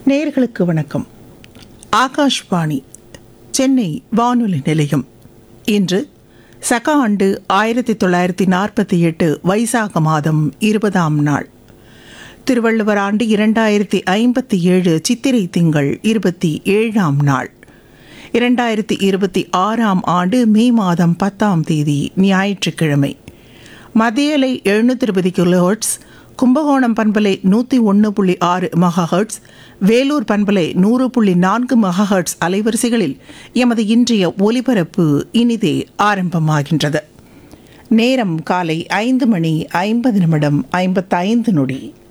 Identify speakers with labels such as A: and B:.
A: நேர்களுக்கு வணக்கம் ஆகாஷ்வாணி சென்னை வானொலி நிலையம் இன்று சக ஆண்டு ஆயிரத்தி தொள்ளாயிரத்தி நாற்பத்தி எட்டு வைசாக மாதம் இருபதாம் நாள் திருவள்ளுவர் ஆண்டு இரண்டாயிரத்தி ஐம்பத்தி ஏழு சித்திரை திங்கள் இருபத்தி ஏழாம் நாள் இரண்டாயிரத்தி இருபத்தி ஆறாம் ஆண்டு மே மாதம் பத்தாம் தேதி ஞாயிற்றுக்கிழமை மத்தியலை எழுநூத்தி இருபது கிலோஹெர்ட்ஸ் கும்பகோணம் பண்பலை நூற்றி ஒன்று புள்ளி ஆறு மெகாஹெர்ட்ஸ் வேலூர் பண்பலை நூறு புள்ளி நான்கு மெகாஹெர்ட்ஸ் அலைவரிசைகளில் எமது இன்றைய ஒலிபரப்பு இனிதே ஆரம்பமாகின்றது நேரம் காலை ஐந்து மணி ஐம்பது நிமிடம் ஐம்பத்தைந்து நொடி